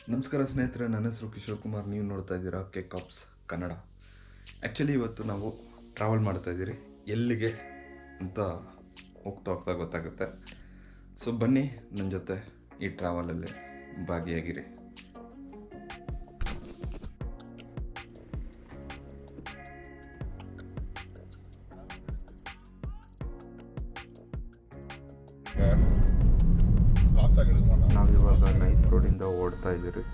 ನಮಸ್ಕಾರ ಸ್ನೇಹಿತರೆ ನನ್ನ ಹೆಸರು ಕಿಶೋರ್ ಕುಮಾರ್ ನೀವು ನೋಡ್ತಾ ಇದ್ದೀರಾ ಕೆ ಕಾಪ್ಸ್ ಕನ್ನಡ ಆ್ಯಕ್ಚುಲಿ ಇವತ್ತು ನಾವು ಟ್ರಾವೆಲ್ ಮಾಡ್ತಾ ಇದ್ದೀರಿ ಎಲ್ಲಿಗೆ ಅಂತ ಹೋಗ್ತಾ ಹೋಗ್ತಾ ಗೊತ್ತಾಗುತ್ತೆ ಸೊ ಬನ್ನಿ ನನ್ನ ಜೊತೆ ಈ ಟ್ರಾವೆಲಲ್ಲಿ ಭಾಗಿಯಾಗಿರಿ ಫಾಸ್ಟಾಗಿ ಹಿಡಿದ್ಕೊಂಡ ನಾವಿವಾಗ ನೈಸ್ ರೋಡಿಂದ ಓಡ್ತಾ ಇದ್ದೀರಿ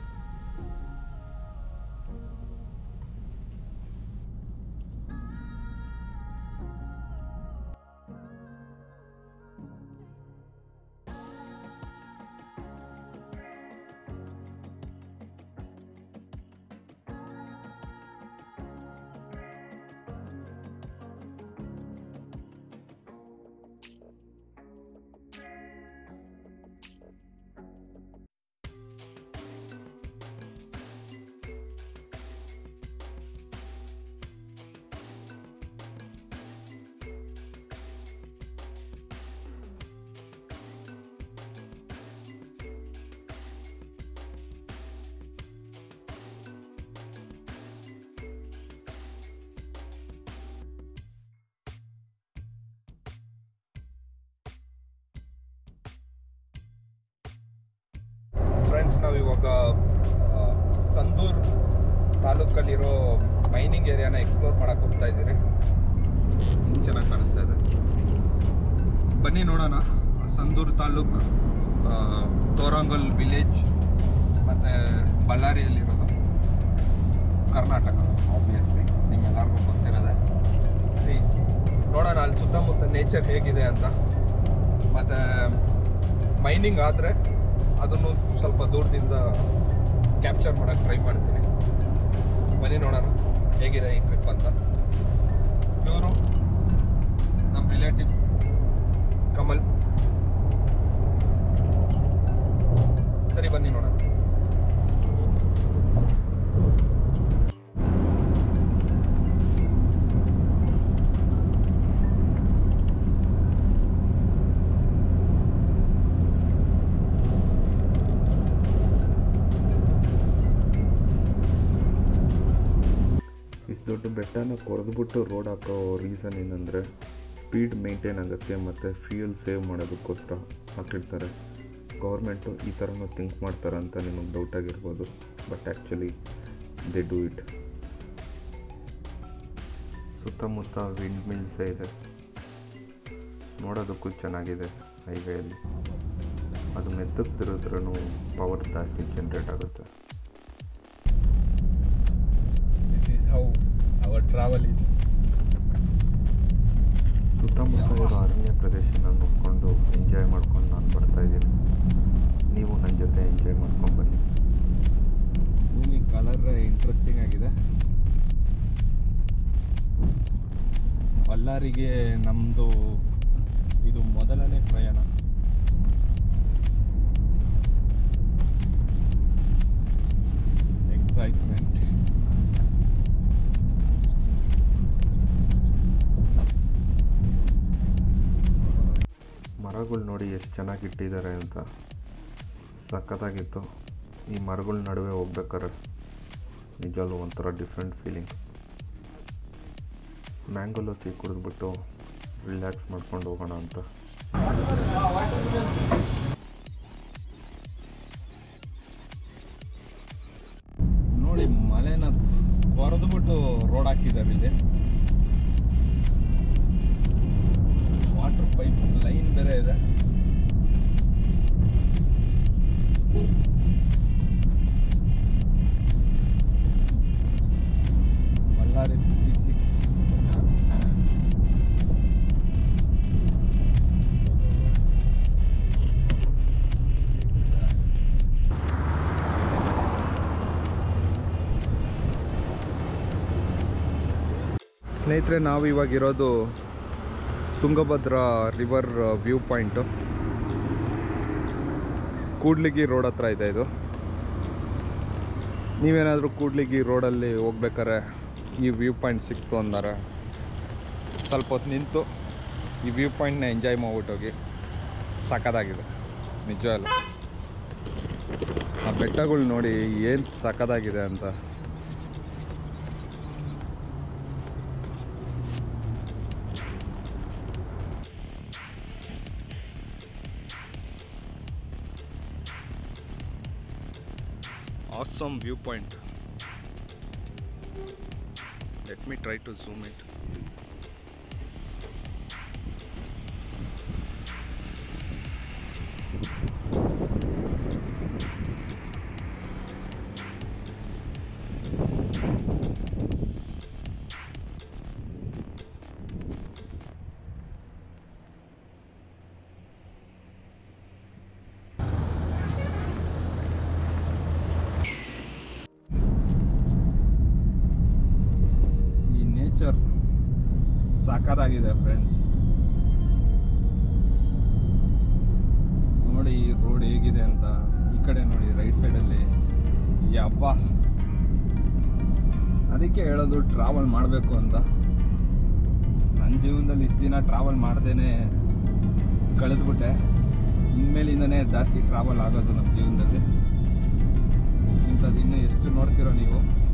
ಫ್ರೆಂಡ್ಸ್ ನಾವು ಇವಾಗ ಆ, ಸಂದೂರ್ ತಾಲೂಕಲ್ಲಿರೋ ಮೈನಿಂಗ್ ಏರಿಯಾನ ಎಕ್ಸ್ಪ್ಲೋರ್ ಮಾಡಕ್ಕೆ ಹೋಗ್ತಾ ಇದ್ದೀರಿ ಹಿಂಗೆ ಚೆನ್ನಾಗಿ ಕಾಣಿಸ್ತಾ ಇದೆ ಬನ್ನಿ ನೋಡೋಣ ಸಂದೂರ್ ತಾಲೂಕ್ ಆ, ತೋರಂಗಲ್ ವಿಲೇಜ್ ಮತ್ತು ಬಳ್ಳಾರಿಯಲ್ಲಿರೋದು ಕರ್ನಾಟಕ ಆಬ್ವಿಯಸ್ಲಿ ನಿಮ್ಮೆಲ್ಲರಿಗೂ ಗೊತ್ತಿರೋದೆ ಸಿ ನೋಡೋಣ ಅಲ್ಲಿ ಸುತ್ತಮುತ್ತ ನೇಚರ್ ಹೇಗಿದೆ ಅಂತ ಮತ್ತು ಮೈನಿಂಗ್ ಆದರೆ ಅದನ್ನು ಸ್ವಲ್ಪ ದೂರದಿಂದ ಕ್ಯಾಪ್ಚರ್ ಮಾಡೋಕ್ಕೆ ಟ್ರೈ ಮಾಡ್ತೀನಿ ಬನ್ನಿ ನೋಡೋಣ ಹೇಗಿದೆ ಈ ಟ್ರಿಪ್ ಅಂತ ಇವರು ನಮ್ಮ ರಿಲೇಟಿವ್ ಕಮಲ್ ಸರಿ ಬನ್ನಿ ನೋಡೋಣ ಇಷ್ಟು ದೊಡ್ಡ ಬೆಟ್ಟನ ಕೊರೆದ್ಬಿಟ್ಟು ರೋಡ್ ಹಾಕೋ ರೀಸನ್ ಏನಂದರೆ ಸ್ಪೀಡ್ ಮೇಂಟೈನ್ ಆಗುತ್ತೆ ಮತ್ತು ಫ್ಯೂಯಲ್ ಸೇವ್ ಮಾಡೋದಕ್ಕೋಸ್ಕರ ಹಾಕಿರ್ತಾರೆ ಗೌರ್ಮೆಂಟು ಈ ಥರನೂ ಥಿಂಕ್ ಮಾಡ್ತಾರೆ ಅಂತ ನಿಮಗೆ ಡೌಟ್ ಆಗಿರ್ಬೋದು but actually they do it ಸುತ್ತಮುತ್ತ ವಿಂಡ್ ಮಿಲ್ಸೇ ಇದೆ ನೋಡೋದಕ್ಕೂ ಚೆನ್ನಾಗಿದೆ ಹೈವೇಯಲ್ಲಿ ಅದು ಮೆತ್ತಗೆ ತಿರುದ್ರೂ ಪವರ್ ಜಾಸ್ತಿ ಜನ್ರೇಟ್ ಆಗುತ್ತೆ this is how our travel is ಸುತ್ತಮುತ್ತ ಇರೋ ಅರಣ್ಯ ಪ್ರದೇಶನ ನೋಡಿಕೊಂಡು ಎಂಜಾಯ್ ಮಾಡ್ಕೊಂಡು ನಾನು ಬರ್ತಾ ಇದ್ದೀನಿ ನೀವು ನನ್ನ ಜೊತೆ ಎಂಜಾಯ್ ಮಾಡ್ಕೊಂಡು ಬನ್ನಿ ಭೂಮಿ ಕಲರ್ ಇಂಟ್ರೆಸ್ಟಿಂಗ್ ಆಗಿದೆ ಬಳ್ಳಾರಿಗೆ ನಮ್ಮದು ಇದು ಮೊದಲನೇ ಪ್ರಯಾಣ ಎಕ್ಸೈಟ್ಮೆಂಟ್ ಮರಗಳು ನೋಡಿ ಎಷ್ಟು ಚೆನ್ನಾಗಿ ಇಟ್ಟಿದ್ದಾರೆ ಅಂತ ಸಖತ್ತಾಗಿತ್ತು ಈ ಮರಗಳ ನಡುವೆ ಹೋಗ್ಬೇಕಾದ್ರೆ ನಿಜವಲ್ಲೂ ಒಂಥರ ಡಿಫ್ರೆಂಟ್ ಫೀಲಿಂಗ್ ಮ್ಯಾಂಗೋ ಲಸ್ಸಿ ಕುಡಿದ್ಬಿಟ್ಟು ರಿಲ್ಯಾಕ್ಸ್ ಮಾಡ್ಕೊಂಡು ಹೋಗೋಣ ಅಂತ ನೋಡಿ ಮಳೆನ ಕೊರೆದ್ಬಿಟ್ಟು ರೋಡ್ ಹಾಕಿದ್ದಾರೆ ಇಲ್ಲಿ ವಾಟರ್ ಪೈಪ್ ಲೈನ್ ಬೇರೆ ಇದೆ ಬಳ್ಳಾರಿ ಫಿಫ್ಟಿ ಸಿಕ್ಸ್ ಸ್ನೇಹಿತರೆ ನಾವು ಇವಾಗ ಇರೋದು Tungabhadra river view point Kudligi road ಹತ್ರ ಇದೆ ಇದು ನೀವೇನಾದರೂ ಕೂಡ್ಲಿಗಿ ರೋಡಲ್ಲಿ ಹೋಗ್ಬೇಕಾರೆ ಈ ವ್ಯೂ ಪಾಯಿಂಟ್ ಸಿಕ್ತು ಅಂದರೆ ಸ್ವಲ್ಪ ಹೊತ್ತು ನಿಂತು ಈ ವ್ಯೂ ಪಾಯಿಂಟ್ನ ಎಂಜಾಯ್ ಮಾಡ್ಬಿಟ್ಟು ಹೋಗಿ ಸಖತ್ತಾಗಿದೆ ನಿಜವಲ್ಲ ಆ ಬೆಟ್ಟಗಳು ನೋಡಿ ಏನು ಸಖತ್ತಾಗಿದೆ ಅಂತ awesome viewpoint let me try to zoom it ಈ ನೇಚರ್ ಸಾಕಾಗಿದೆ ಫ್ರೆಂಡ್ಸ್ ನೋಡಿ ಈ ರೋಡ್ ಹೇಗಿದೆ ಅಂತ ಈ ಕಡೆ ನೋಡಿ ರೈಟ್ ಸೈಡಲ್ಲಿ ಯಪ್ಪ ಅದಕ್ಕೆ ಹೇಳೋದು ಟ್ರಾವೆಲ್ ಮಾಡಬೇಕು ಅಂತ ನನ್ನ ಜೀವನದಲ್ಲಿ ಇಷ್ಟು ದಿನ ಟ್ರಾವೆಲ್ ಮಾಡ್ದೇನೆ ಕಳೆದ್ಬಿಟ್ಟೆ ಇನ್ಮೇಲಿಂದನೇ ಜಾಸ್ತಿ ಟ್ರಾವೆಲ್ ಆಗೋದು ನಮ್ಮ ಜೀವನದಲ್ಲಿ ಇಂಥದ್ದು ಇನ್ನೂ ಎಷ್ಟು ನೋಡ್ತೀರೋ ನೀವು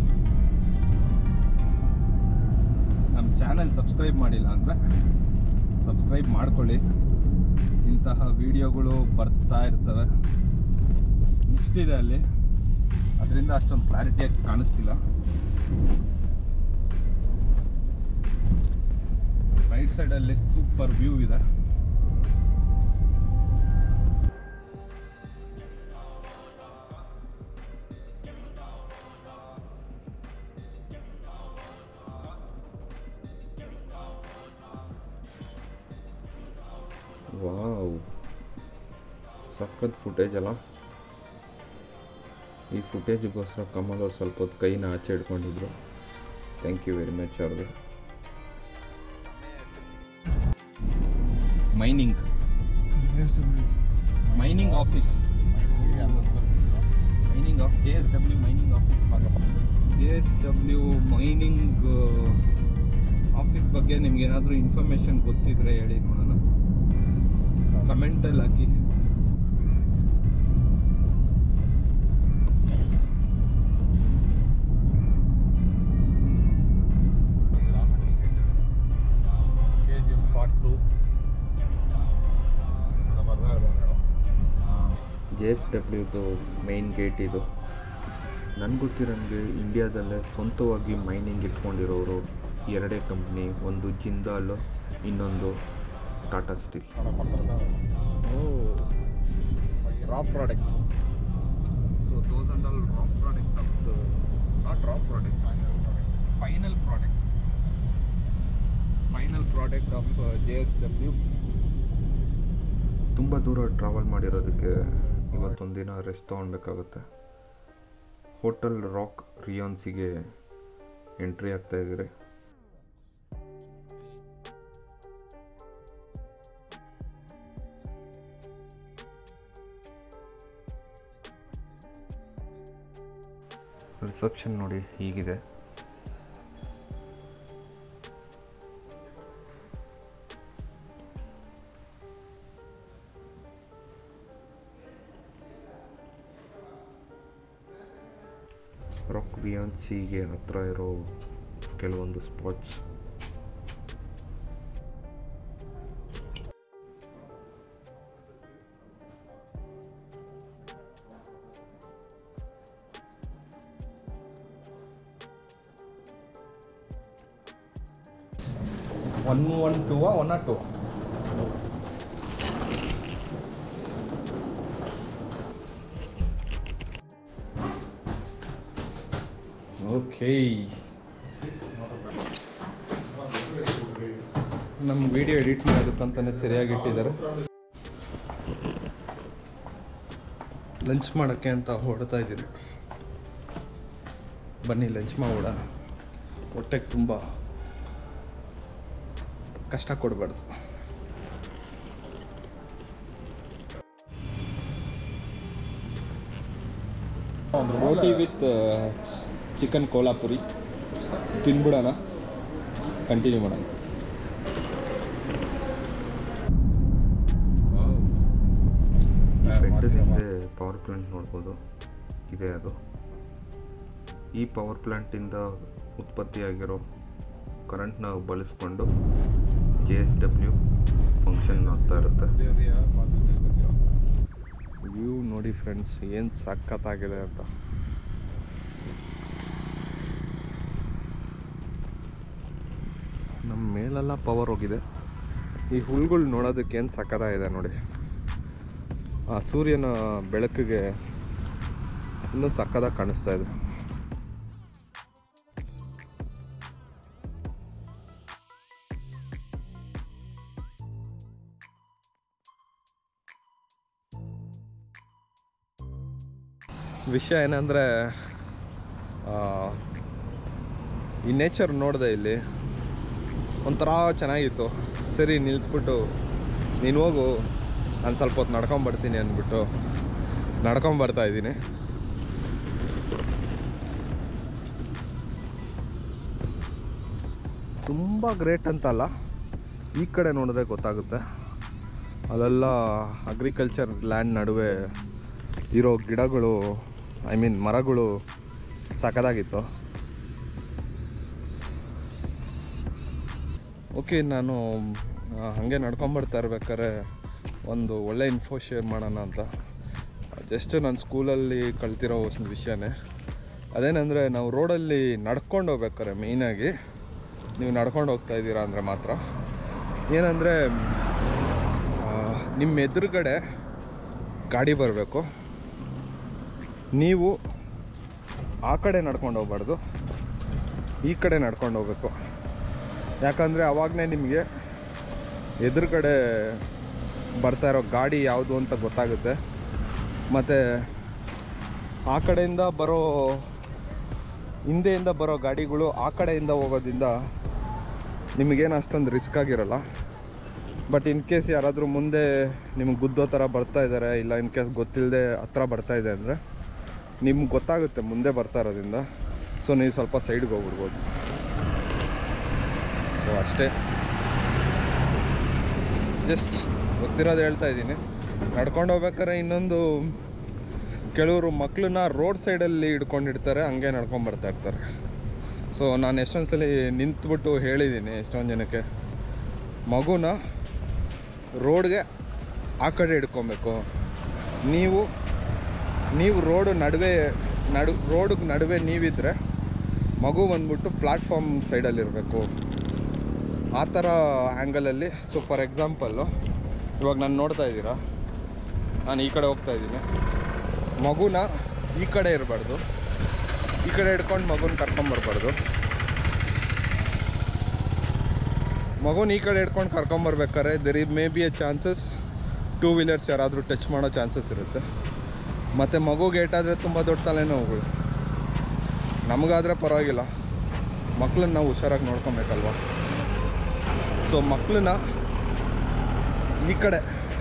ನಮ್ಮ ಚಾನಲ್ ಸಬ್ಸ್ಕ್ರೈಬ್ ಮಾಡಿಲ್ಲ ಅಂದರೆ ಸಬ್ಸ್ಕ್ರೈಬ್ ಮಾಡ್ಕೊಳ್ಳಿ ಇಂತಹ ವಿಡಿಯೋಗಳು ಬರ್ತಾ ಇರ್ತವೆ ಇಷ್ಟಿದೆ ಅಲ್ಲಿ ಅದರಿಂದ ಅಷ್ಟೊಂದು ಕ್ಲಾರಿಟಿಯಾಗಿ ಕಾಣಿಸ್ತಿಲ್ಲ ರೈಟ್ ಸೈಡಲ್ಲಿ ಸೂಪರ್ ವ್ಯೂ ಇದೆ ವಾವ್ ಸಖತ್ ಫುಟೇಜ್ ಅಲ್ಲ ಈ ಫುಟೇಜಿಗೋಸ್ಕರ ಕಮಲ್ ಅವ್ರು ಸ್ವಲ್ಪ ಹೊತ್ತು ಕೈನ ಆಚೆ ಇಟ್ಕೊಂಡಿದ್ರು ಥ್ಯಾಂಕ್ ಯು ವೆರಿ ಮಚ್ ಅವ್ರಿಗೆ mining mining office mining of J S W mining office J S W mining office ಬಗ್ಗೆ ನಿಮ್ಗೆ ಏನಾದರೂ ಇನ್ಫಾರ್ಮೇಷನ್ ಗೊತ್ತಿದ್ರೆ ಹೇಳಿ ನೋಡೋಣ ಕಮೆಂಟಲ್ಲಿ ಹಾಕಿ ಜೆ ಎಸ್ ಡಬ್ಲ್ಯೂದು ಮೈನ್ ಗೇಟ್ ಇದು ನನಗೆ ಗೊತ್ತಿರೋಂಗೆ ಇಂಡಿಯಾದಲ್ಲೇ ಸ್ವಂತವಾಗಿ ಮೈನಿಂಗ್ ಇಟ್ಕೊಂಡಿರೋರು ಎರಡೇ ಕಂಪ್ನಿ ಒಂದು ಜಿಂದಾಲ್ ಇನ್ನೊಂದು Tata steel raw products. So those are all raw product of the not raw product, final product. Final product of uh, JSW. ತುಂಬ ದೂರ ಟ್ರಾವೆಲ್ ಮಾಡಿರೋದಕ್ಕೆ ಇವತ್ತೊಂದಿನ ರೆಸ್ಟ್ ತೊಗೊಳ್ಬೇಕಾಗುತ್ತೆ ಹೋಟೆಲ್ ರಾಕ್ ರಿಯಾನ್ಸಿಗೆ ಎಂಟ್ರಿ ಆಗ್ತಾ ಇದ್ದೀರಿ ರಿಸೆಪ್ಷನ್ ನೋಡಿ ಹೀಗಿದೆ ರಾಕ್ ರಿಯಾನ್ಸಿಗೆ ಹತ್ರ ಇರೋ ಕೆಲವೊಂದು spots One one two ah, one or two. Okay ನಮ್ಮ ವಿಡಿಯೋ ಎಡಿಟ್ ಮಾಡೋದಕ್ಕಂತಾನೆ ಸರಿಯಾಗಿ ಇಟ್ಟಿದ್ದಾರೆ ಲಂಚ್ ಮಾಡೋಕ್ಕೆ ಅಂತ ಹೊರಡ್ತಾ ಇದ್ದೀನಿ ಬನ್ನಿ ಲಂಚ್ ಮಾಡೋಣ ಹೊಟ್ಟೆಗೆ ತುಂಬ ಕಷ್ಟ ಕೊಡಬಾರ್ದು ರೋಟಿ ವಿತ್ ಚಿಕನ್ ಕೋಲಾಪುರಿ ತಿನ್ಬಿಡೋಣ ಕಂಟಿನ್ಯೂ ಮಾಡೋಣ ಬೆಟ್ಟದ ಹಿಂದೆ ಪವರ್ ಪ್ಲಾಂಟ್ ನೋಡ್ಬೋದು ಇದೆ ಅದು ಈ ಪವರ್ ಪ್ಲ್ಯಾಂಟಿಂದ ಉತ್ಪತ್ತಿಯಾಗಿರೋ ಕರೆಂಟ್ನ ಬಳಸ್ಕೊಂಡು ಜೆ ಎಸ್ ಡಬ್ಲ್ಯೂ ಫಂಕ್ಷನ್ ಆಗ್ತಾ ಇರುತ್ತೆ ವ್ಯೂ ನೋಡಿ ಫ್ರೆಂಡ್ಸ್ ಏನು ಸಖತ್ತಾಗಿದೆ ಅಂತ ನಮ್ಮ ಮೇಲೆಲ್ಲ ಪವರ್ ಹೋಗಿದೆ ಈ ಹುಲ್ಗಳು ನೋಡೋದಕ್ಕೆ ಏನು ಸಖತ್ತಾಗಿದೆ ನೋಡಿ ಆ ಸೂರ್ಯನ ಬೆಳಕಿಗೆ ಇನ್ನೂ ಸಕ್ಕದಾಗಿ ಕಾಣಿಸ್ತಾ ಇದೆ ವಿಷಯ ಏನಂದರೆ ಈ ನೇಚರ್ ನೋಡಿದೆ ಇಲ್ಲಿ ಒಂಥರ ಚೆನ್ನಾಗಿತ್ತು ಸರಿ ನಿಲ್ಲಿಸ್ಬಿಟ್ಟು ನೀನು ಹೋಗು ನಾನು ಸ್ವಲ್ಪ ಹೊತ್ತು ನಡ್ಕೊಂಬರ್ತೀನಿ ಅಂದ್ಬಿಟ್ಟು ನಡ್ಕೊಂಬರ್ತಾ ಇದ್ದೀನಿ ತುಂಬ ಗ್ರೇಟ್ ಅಂತಲ್ಲ ಈ ಕಡೆ ನೋಡಿದ್ರೆ ಗೊತ್ತಾಗುತ್ತೆ ಅಲ್ಲೆಲ್ಲ ಅಗ್ರಿಕಲ್ಚರ್ ಲ್ಯಾಂಡ್ ನಡುವೆ ಇರೋ ಗಿಡಗಳು ಐ ಮೀನ್ ಮರಗಳು ಸಖತ್ತಾಗಿತ್ತು ಓಕೆ ನಾನು ಆ, ಹಾಗೆ ನಡ್ಕೊಂಬರ್ತಾ ಇರ್ಬೇಕಾದ್ರೆ ಒಂದು ಒಳ್ಳೆ ಇನ್ಫೋ ಶೇರ್ ಮಾಡೋಣ ಅಂತ ಜಸ್ಟ್ ನಾನು ಸ್ಕೂಲಲ್ಲಿ ಕಲ್ತಿರೋ ಒಂದು ವಿಷಯನೇ ಅದೇನೆಂದರೆ ನಾವು ರೋಡಲ್ಲಿ ನಡ್ಕೊಂಡು ಹೋಗ್ಬೇಕಾರೆ ಮೇಯ್ನಾಗಿ ನೀವು ನಡ್ಕೊಂಡು ಹೋಗ್ತಾ ಇದ್ದೀರಾ ಅಂದರೆ ಮಾತ್ರ ಏನಂದರೆ ನಿಮ್ಮ ಎದುರುಗಡೆ ಗಾಡಿ ಬರಬೇಕು ನೀವು ಆ ಕಡೆ ನಡ್ಕೊಂಡು ಹೋಗ್ಬಾರ್ದು ಈ ಕಡೆ ನಡ್ಕೊಂಡು ಹೋಗ್ಬೇಕು ಯಾಕಂದರೆ ಅವಾಗಲೇ ನಿಮಗೆ ಎದುರುಗಡೆ ಬರ್ತಾ ಇರೋ ಗಾಡಿ ಯಾವುದು ಅಂತ ಗೊತ್ತಾಗುತ್ತೆ ಮತ್ತು ಆ ಕಡೆಯಿಂದ ಬರೋ ಹಿಂದೆಯಿಂದ ಬರೋ ಗಾಡಿಗಳು ಆ ಕಡೆಯಿಂದ ಹೋಗೋದ್ರಿಂದ ನಿಮಗೇನು ಅಷ್ಟೊಂದು ರಿಸ್ಕ್ ಆಗಿರಲ್ಲ ಬಟ್ ಇನ್ ಕೇಸ್ ಯಾರಾದರೂ ಮುಂದೆ ನಿಮ್ಗೆ ಗುದ್ದೋ ಥರ ಬರ್ತಾ ಇದ್ದಾರೆ ಇಲ್ಲ ಇನ್ ಕೇಸ್ ಗೊತ್ತಿಲ್ಲದೆ ಹತ್ರ ಬರ್ತಾ ಇದೆ ಅಂದರೆ ನಿಮ್ಗೆ ಗೊತ್ತಾಗುತ್ತೆ ಮುಂದೆ ಬರ್ತಾ ಇರೋದ್ರಿಂದ ಸೊ ನೀವು ಸ್ವಲ್ಪ ಸೈಡ್ಗೆ ಹೋಗ್ಬಿಡ್ಬೋದು ಸೊ ಅಷ್ಟೇ ಜಸ್ಟ್ ಗೊತ್ತಿರೋದು ಹೇಳ್ತಾ ಇದ್ದೀನಿ ನಡ್ಕೊಂಡು ಹೋಗ್ಬೇಕಾದ್ರೆ ಇನ್ನೊಂದು ಕೆಲವರು ಮಕ್ಕಳನ್ನ ರೋಡ್ ಸೈಡಲ್ಲಿ ಹಿಡ್ಕೊಂಡಿರ್ತಾರೆ ಹಂಗೆ ನಡ್ಕೊಂಡು ಬರ್ತಾ ಇರ್ತಾರೆ ಸೊ ನಾನು ಎಷ್ಟೊಂದು ಸಲ ನಿಂತ್ಬಿಟ್ಟು ಹೇಳಿದ್ದೀನಿ ಎಷ್ಟೊಂದು ಜನಕ್ಕೆ ಮಗುನ ರೋಡ್ಗೆ ಆ ಕಡೆ ಹಿಡ್ಕೊಬೇಕು ನೀವು ನೀವು ರೋಡು ನಡುವೆ ನಡು ರೋಡಿಗೆ ನಡುವೆ ನೀವಿದ್ದರೆ ಮಗು ಬಂದ್ಬಿಟ್ಟು ಪ್ಲ್ಯಾಟ್ಫಾರ್ಮ್ ಸೈಡಲ್ಲಿರಬೇಕು ಆ ಥರ ಆ್ಯಂಗಲಲ್ಲಿ ಸೊ ಫಾರ್ ಎಕ್ಸಾಂಪಲ್ಲು ಇವಾಗ ನಾನು ನೋಡ್ತಾ ಇದ್ದೀರಾ ನಾನು ಈ ಕಡೆ ಹೋಗ್ತಾ ಇದ್ದೀನಿ ಮಗುನ ಈ ಕಡೆ ಇರಬಾರ್ದು ಈ ಕಡೆ ಹಿಡ್ಕೊಂಡು ಮಗುನ ಕರ್ಕೊಂಬರ್ಬಾರ್ದು ಮಗುನ ಈ ಕಡೆ ಹಿಡ್ಕೊಂಡು ಕರ್ಕೊಂಬರ್ಬೇಕಾದ್ರೆ there is maybe a chances two wheelers ಯಾರಾದರೂ ಟಚ್ ಮಾಡೋ ಚಾನ್ಸಸ್ ಇರುತ್ತೆ ಮತ್ತು ಮಗುಗೆ ಏಟಾದರೆ ತುಂಬ ದೊಡ್ಡ ತಲೆನೋವುಗಳು ನಮಗಾದರೆ ಪರವಾಗಿಲ್ಲ ಮಕ್ಕಳನ್ನ ನಾವು ಹುಷಾರಾಗಿ ನೋಡ್ಕೊಬೇಕಲ್ವ ಸೊ ಮಕ್ಕಳನ್ನ ಈ ಕಡೆ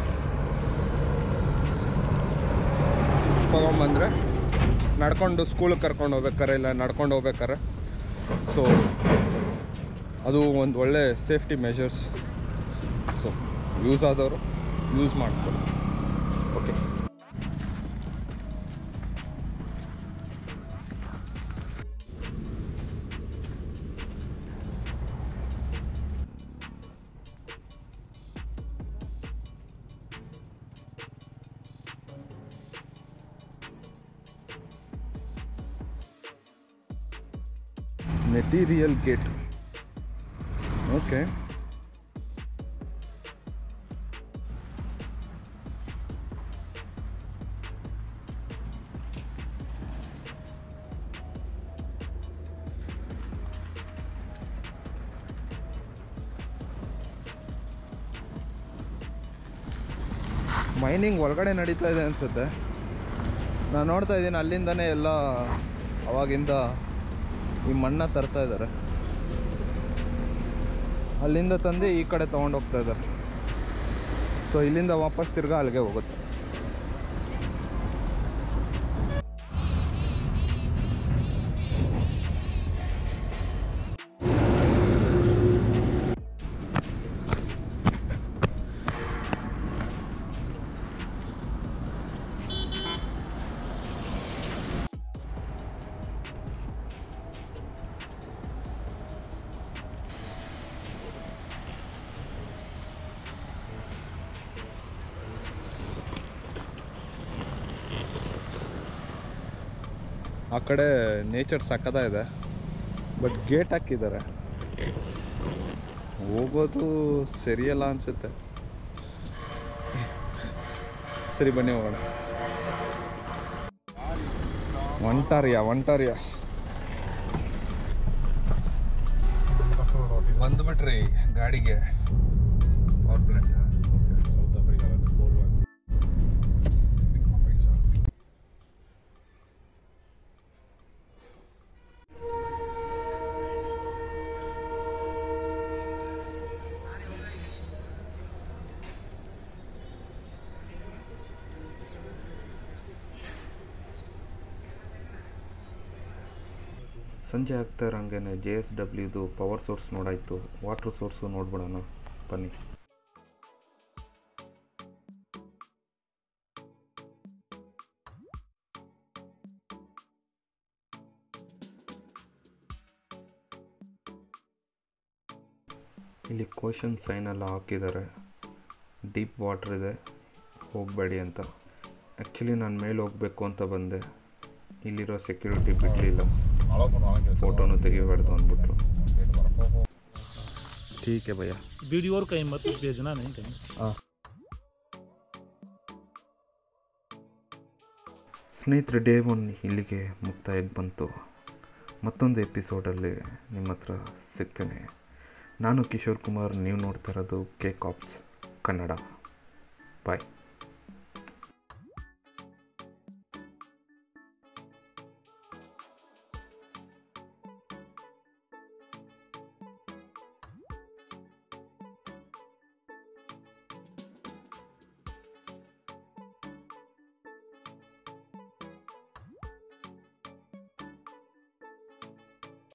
ತೊಗೊಂಬಂದರೆ ನಡ್ಕೊಂಡು ಸ್ಕೂಲಿಗೆ ಕರ್ಕೊಂಡು ಹೋಗ್ಬೇಕಾರೆ ಇಲ್ಲ ನಡ್ಕೊಂಡು ಹೋಗ್ಬೇಕಾರೆ ಸೊ ಅದು ಒಂದು ಒಳ್ಳೆ ಸೇಫ್ಟಿ ಮೆಷರ್ಸ್ ಸೊ ಯೂಸ್ ಆದವರು ಯೂಸ್ ಮಾಡ್ಕೊಳ್ಳಿ okay material gate okay mining ಒಳಗಡೆ ನಡೀತಾ ಇದೆ ಅನಿಸುತ್ತೆ ನಾನು ನೋಡ್ತಾ ಇದ್ದೀನಿ ಅಲ್ಲಿಂದನೇ ಎಲ್ಲ ಅವಾಗಿಂದ ಈ ಮಣ್ಣ ತರ್ತಾ ಇದ್ದಾರೆ ಅಲ್ಲಿಂದ ತಂದು ಈ ಕಡೆ ತೊಗೊಂಡು ಹೋಗ್ತಾ ಇದ್ದಾರೆ ಸೊ ಇಲ್ಲಿಂದ ವಾಪಸ್ ತಿರ್ಗಾ ಅಲ್ಲಿಗೆ ಹೋಗುತ್ತೆ ಆ ಕಡೆ ನೇಚರ್ ಸಕ್ಕದ ಇದೆ ಬಟ್ ಗೇಟ್ ಹಾಕಿದ್ದಾರೆ ಹೋಗೋದು ಸರಿಯಲ್ಲ ಅನಿಸುತ್ತೆ ಸರಿ ಬನ್ನಿ ಹೋಗೋಣ ಒಂಟಾರಿಯಾ ಒಂಟಾರಿಯಾ ಬಂದ್ಬಿಟ್ರಿ ಗಾಡಿಗೆ power plant South Africa met de Bolwak. Afrika. ಸಂಜೆ ಆಗ್ತಾ ಇರೋಂಗೆ ಜೆ ಎಸ್ ಡಬ್ಲ್ಯೂದು ಪವರ್ ಸೋರ್ಸ್ ನೋಡಾಯಿತು ವಾಟರ್ ಸೋರ್ಸು ನೋಡ್ಬಿಡೋಣ ಬನ್ನಿ ಇಲ್ಲಿ ಕ್ವಶನ್ ಸೈನ್ ಎಲ್ಲ ಹಾಕಿದ್ದಾರೆ ಡೀಪ್ ವಾಟರ್ ಇದೆ ಹೋಗಬೇಡಿ ಅಂತ ಆ್ಯಕ್ಚುಲಿ ನಾನು ಮೇಲೆ ಹೋಗಬೇಕು ಅಂತ ಬಂದೆ ಇಲ್ಲಿರೋ ಸೆಕ್ಯೂರಿಟಿ ಬಿಡಲಿಲ್ಲ ಫೋಟೋನು ತೆಗಿಬಾರ್ದು ಅಂದ್ಬಿಟ್ರು ठीक है भैया वीडियो और कहीं मत भेजना नहीं कहीं ಸ್ನೇಹಿತರೆ ಡೇ ಒನ್ ಇಲ್ಲಿಗೆ ಮುಕ್ತಾಯಕ್ಕೆ ಬಂತು ಮತ್ತೊಂದು ಎಪಿಸೋಡಲ್ಲಿ ನಿಮ್ಮ ಹತ್ರ ಸಿಗ್ತೇನೆ ನಾನು ಕಿಶೋರ್ ಕುಮಾರ್ ನೀವು ನೋಡ್ತಾ ಇರೋದು ಕೆ ಕಾಪ್ಸ್ ಕನ್ನಡ ಬಾಯ್